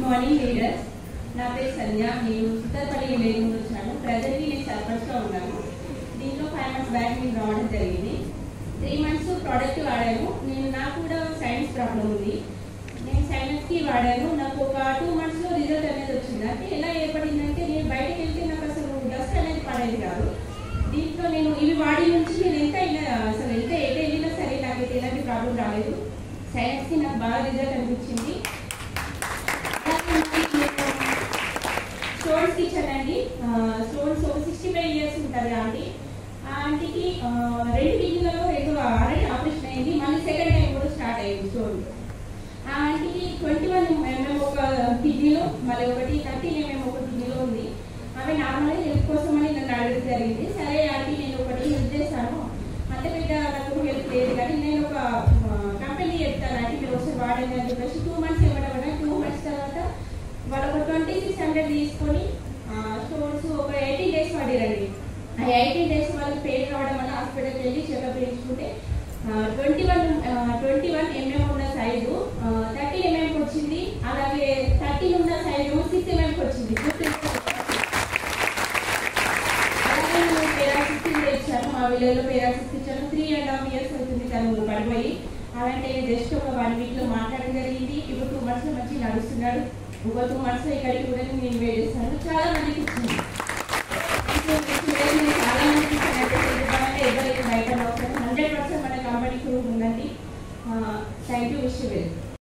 morning leaders నా పేరు సంధ్య నేను సుత్తరపల్లి విలేజ్ నుండి వచ్చాను ప్రజెంట్లీ నేను సర్పంచ్గా ఉన్నాను దీంట్లో ఫైవ్ మంత్స్ బ్యాక్ నేను రావడం జరిగింది త్రీ మంత్స్ ప్రోడక్ట్ వాడాను నేను నాకు కూడా సైన్స్ ప్రాబ్లం ఉంది నేను సైన్స్కి వాడాను నాకు ఒక టూ మంత్స్లో రిజల్ట్ అనేది వచ్చింది అంటే ఎలా ఏర్పడిందంటే నేను బయటకు వెళ్తే నాకు అసలు డస్ట్ అనేది పడేది కాదు దీంట్లో నేను ఇవి వాడి నుంచి నేను ఎంత అయినా అసలు ఎంత ఎటు వెళ్ళినా సరే నాకైతే ఎలాంటి ప్రాబ్లం రాలేదు సైన్స్కి నాకు బాగా రిజల్ట్ అనిపించింది అలాగే మరి నేను స్టోన్స్ టీచర్ అండి స్టోన్స్ ఒక సిక్స్టీ ఫైవ్ ఇయర్స్ ఉంటుంది ఆంటీ ఆ ఆంటీకి ఆ, రెండు కిడ్నీలలో రెండు ఆల్రెడీ ఆపరేషన్ అయింది మళ్ళీ సెకండ్ టైం కూడా స్టార్ట్ అయింది స్టోన్ ఆ ఆంటీకి ట్వంటీ వన్ ఎంఎం ఒక కిడ్నీలో మళ్ళీ ఒకటి థర్టీన్ ఎంఎం ఒక కిడ్నీలో ఉంది ఆమె నార్మల్గా హెల్త్ కోసం అని నన్ను అడగడం జరిగింది సరే ఆంటీ నేను ఒకటి హెల్ప్ చేస్తాను అంత పెద్ద నాకు హెల్ప్ లేదు కానీ నేను ఒక కంపెనీ చెప్తాను ఆంటీ మీరు ఒకసారి వాడండి అని చెప్పేసి టూ మంత్స్ ఇవ్వడం వల్ల టూ మంత్స్ తర్వాత వాళ్ళు ఒక ట్వంటీ సిక్స్ హండ్రెడ్ తీసుకొని స్టోన్స్ ఒక ఎయిటీన్ డేస్ వాడిరండి ఆ ఎయిటీన్ డేస్ వాళ్ళకి పెయిన్ రావడం వల్ల హాస్పిటల్కి వెళ్ళి చెకప్ చేయించుకుంటే twenty one twenty one mm ఉన్న సైజు థర్టీన్ ఎంఎంకి వచ్చింది అలాగే థర్టీన్ ఉన్న సైజు సిక్స్ ఎంఎంకి వచ్చింది అలాగే నేను పేరాసిస్ కూడా ఇచ్చాను మా విలేజ్లో పేరాసిస్ ఇచ్చాను త్రీ అండ్ హాఫ్ ఇయర్స్ అవుతుంది తను పడిపోయి అలాంటి జస్ట్ ఒక వన్ వీక్ లో మాట్లాడడం జరిగింది ఇప్పుడు టూ మంత్స్ లో మంచి నడుస్తున్నాడు ఇంకో టూ మంత్స్ లో ఇక్కడికి కూడా నేను వెయిట్ చేస్తాను చాలా మందికి ఇచ్చింది